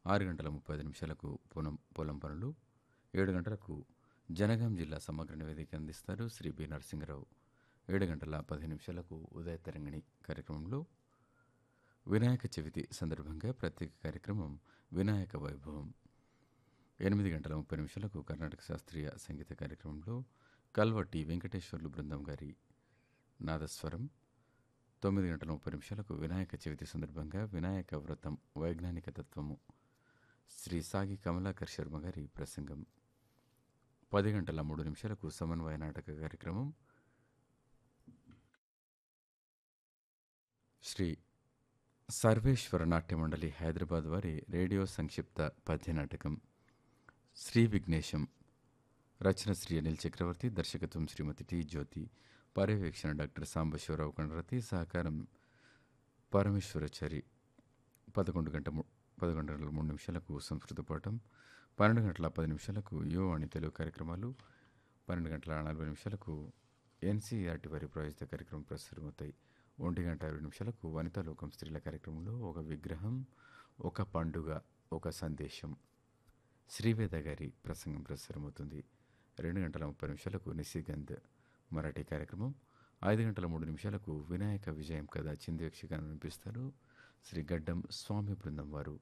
ఆరు గంటల ముప్పై ఐదు నిమిషాలకు పొలం పొలం పనులు ఏడు గంటలకు జనగాం జిల్లా సమగ్ర నివేదిక అందిస్తారు శ్రీ బి నరసింహరావు ఏడు గంటల పది నిమిషాలకు ఉదయ తరంగిణి కార్యక్రమంలో వినాయక చవితి సందర్భంగా ప్రత్యేక కార్యక్రమం వినాయక వైభవం ఎనిమిది గంటల ముప్పై నిమిషాలకు కర్ణాటక శాస్త్రీయ సంగీత కార్యక్రమంలో కల్వట్టి వెంకటేశ్వర్లు బృందం గారి నాదస్వరం తొమ్మిది గంటల ముప్పై నిమిషాలకు వినాయక చవితి సందర్భంగా వినాయక వ్రతం వైజ్ఞానిక తత్వము శ్రీ సాగి కమలాకర్ శర్మ గారి ప్రసంగం పది గంటల మూడు నిమిషాలకు సమన్వయ నాటక కార్యక్రమం శ్రీ సర్వేశ్వర నాట్య మండలి హైదరాబాద్ వారి రేడియో సంక్షిప్త పద్య నాటకం శ్రీ విఘ్నేశం రచన శ్రీ అనిల్ చక్రవర్తి దర్శకత్వం శ్రీమతి టి జ్యోతి పర్యవేక్షణ డాక్టర్ సాంబశివరావు కండ్రతి సహకారం పరమేశ్వరచారి పదకొండు గంట ము- పదకొండు గంటల మూడు నిమిషాలకు సంస్కృత పాఠం పన్నెండు గంటల పది నిమిషాలకు యువ అని తెలుగు కార్యక్రమాలు పన్నెండు గంటల నలభై నిమిషాలకు ఎన్సీఆర్టీ వారి ప్రాయోజిత కార్యక్రమం ప్రసారమవుతాయి ఒంటి గంట ఇరవై నిమిషాలకు వనితా లోకం స్త్రీల కార్యక్రమంలో ఒక విగ్రహం ఒక పండుగ ఒక సందేశం శ్రీవేద గారి ప్రసంగం ప్రసారమవుతుంది రెండు గంటల ముప్పై నిమిషాలకు నిశిగంధ్ మరాఠీ కార్యక్రమం ఐదు గంటల మూడు నిమిషాలకు వినాయక విజయం కథ చింది యక్షగానం వినిపిస్తారు శ్రీ గడ్డం స్వామి బృందం వారు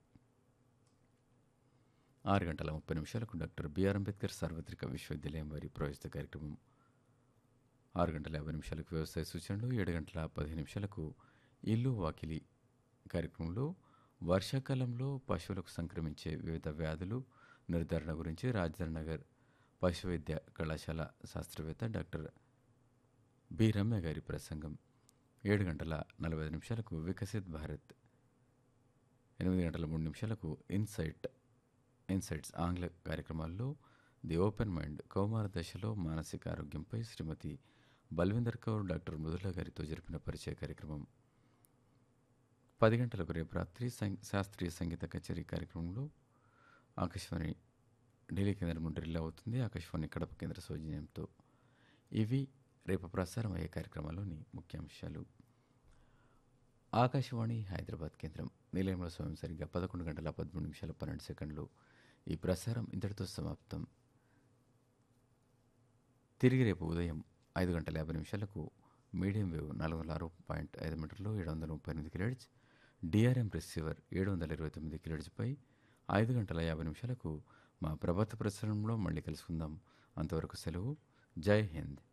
ఆరు గంటల ముప్పై నిమిషాలకు డాక్టర్ బిఆర్ అంబేద్కర్ సార్వత్రిక విశ్వవిద్యాలయం వారి ప్రాయోజిత కార్యక్రమం ఆరు గంటల యాభై నిమిషాలకు వ్యవసాయ సూచనలు ఏడు గంటల పదిహేను నిమిషాలకు ఇల్లు వాకిలి కార్యక్రమంలో వర్షాకాలంలో పశువులకు సంక్రమించే వివిధ వ్యాధులు నిర్ధారణ గురించి రాజధాని నగర్ పశు వైద్య కళాశాల శాస్త్రవేత్త డాక్టర్ బి రమ్య గారి ప్రసంగం ఏడు గంటల నలభై ఐదు నిమిషాలకు వికసిత్ భారత్ ఎనిమిది గంటల మూడు నిమిషాలకు ఇన్సైట్ ఇన్సైట్స్ ఆంగ్ల కార్యక్రమాల్లో ది ఓపెన్ మైండ్ కౌమార దశలో మానసిక ఆరోగ్యంపై శ్రీమతి బల్విందర్ కౌర్ డాక్టర్ మృదుల గారితో జరిపిన పరిచయ కార్యక్రమం పది గంటలకు రేపు రాత్రి సం- శాస్త్రీయ సంగీత కచేరీ కార్యక్రమంలో ఆకాశవాణి ఢిల్లీ కేంద్రం నుండి రిలే అవుతుంది ఆకాశవాణి కడప కేంద్ర సౌజన్యంతో ఇవి రేపు ప్రసారం అయ్యే కార్యక్రమాల్లోని ముఖ్యాంశాలు ఆకాశవాణి హైదరాబాద్ కేంద్రం నిలయంలో సమయం సరిగ్గా పదకొండు గంటల పదమూడు నిమిషాల పన్నెండు సెకండ్లు ఈ ప్రసారం ఇంతటితో సమాప్తం తిరిగి రేపు ఉదయం ఐదు గంటల యాభై నిమిషాలకు మీడియం వేవ్ నాలుగు వందల ఆరు పాయింట్ ఐదు మీటర్లు ఏడు వందల ముప్పై ఎనిమిది కిలోహెడ్జ్ డిఆర్ఎం రిసీవర్ ఏడు వందల ఇరవై తొమ్మిది కిలోహెడ్జ్పై ఐదు గంటల యాభై నిమిషాలకు మా ప్రభాత ప్రసారంలో మళ్ళీ కలుసుకుందాం అంతవరకు సెలవు జై హింద్